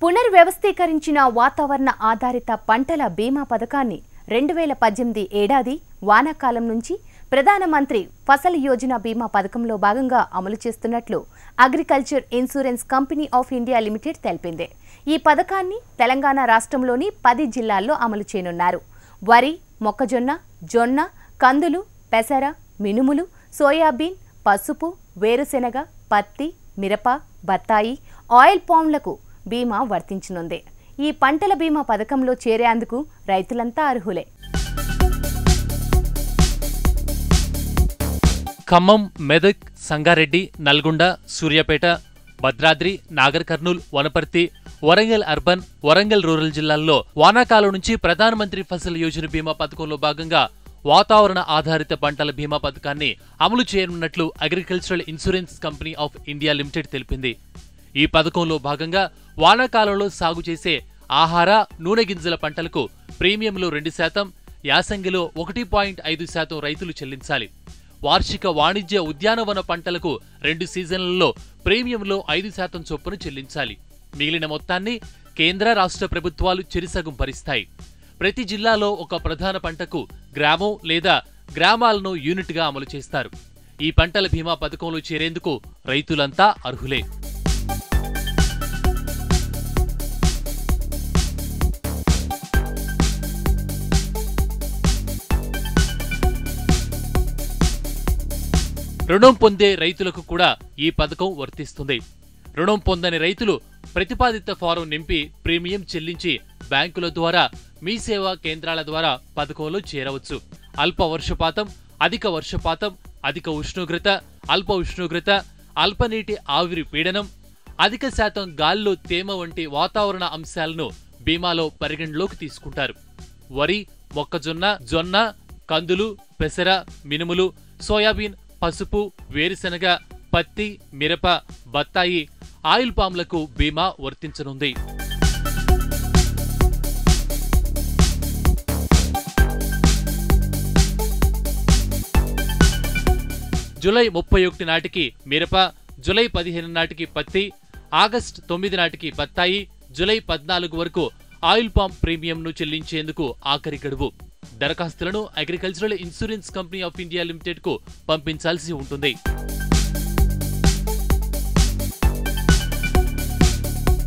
పునర్వ్యవస్థీకరించిన వాతావరణ ఆధారిత పంటల బీమా పథకాన్ని రెండు వేల పద్దెనిమిది ఏడాది వానాకాలం నుంచి ప్రధానమంత్రి ఫసల్ యోజన బీమా పథకంలో భాగంగా అమలు చేస్తున్నట్లు agriculture insurance company of India limited తెలిపింది ఈ పథకాన్ని తెలంగాణ రాష్ట్రంలోని పది జిల్లాల్లో అమలు చేయనున్నారు వరి మొక్కజొన్న జొన్న కందులు పెసర మినుములు సోయాబీన్ పసుపు వేరుశెనగ పత్తి మిరప బత్తాయి ఆయిల్ పామ్లకు బీమా వర్తించనుంది ఈ పంటల బీమా పథకంలో చేరేందుకు రైతులంతా అర్హులే ఖమ్మం మెదక్ సంగారెడ్డి నల్గొండ సూర్యాపేట భద్రాద్రి నాగర్ కర్నూల్ వనపర్తి వరంగల్ అర్బన్ వరంగల్ రూరల్ జిల్లాల్లో వానాకాలం నుంచి ప్రధానమంత్రి ఫసల్ యోజన బీమా పథకంలో భాగంగా వాతావరణ ఆధారిత పంటల బీమా పథకాన్ని అమలు చేయనున్నట్లు agricultural insurance company of India limited తెలిపింది ఈ పథకంలో భాగంగా వానాకాలంలో సాగు చేసే ఆహార నూనె గింజల పంటలకు ప్రీమియంలో రెండు శాతం యాసంగిలో ఒకటి పాయింట్ ఐదు శాతం రైతులు చెల్లించాలి వార్షిక వాణిజ్య ఉద్యానవన పంటలకు రెండు సీజన్లలో ప్రీమియంలో ఐదు శాతం చొప్పున చెల్లించాలి మిగిలిన మొత్తాన్ని కేంద్ర రాష్ట్ర ప్రభుత్వాలు చెరిసగం భరిస్తాయి ప్రతి జిల్లాలో ఒక ప్రధాన పంటకు గ్రామం లేదా గ్రామాలను యూనిట్గా అమలు చేస్తారు ఈ పంటల బీమా పథకంలో చేరేందుకు రైతులంతా అర్హులే రుణం పొందే రైతులకు కూడా ఈ పథకం వర్తిస్తుంది రుణం పొందని రైతులు ప్రతిపాదిత ఫారం నింపి ప్రీమియం చెల్లించి బ్యాంకుల ద్వారా మీ సేవా కేంద్రాల ద్వారా పథకంలో చేరవచ్చు అల్ప వర్షపాతం అధిక వర్షపాతం అధిక ఉష్ణోగ్రత అల్ప ఉష్ణోగ్రత అల్పనీటి ఆవిరి పీడనం అధిక శాతం గాల్లో తేమ వంటి వాతావరణ అంశాలను బీమాలో పరిగణలోకి తీసుకుంటారు వరి మొక్కజొన్న జొన్న కందులు పెసర మినుములు సోయాబీన్ పసుపు వేరుశెనగ పత్తి మిరప బత్తాయి ఆయిల్ పామ్లకు బీమా వర్తించనుంది జూలై ముప్పై ఒకటి నాటికి మిరప జూలై పదిహేను నాటికి పత్తి ఆగస్టు తొమ్మిది నాటికి బత్తాయి జూలై పద్నాలుగు వరకు ఆయిల్ పామ్ ప్రీమియంను చెల్లించేందుకు ఆఖరి గడువు దరఖాస్తులను agricultural insurance company of India లిమిటెడ్కు పంపించాల్సి ఉంటుంది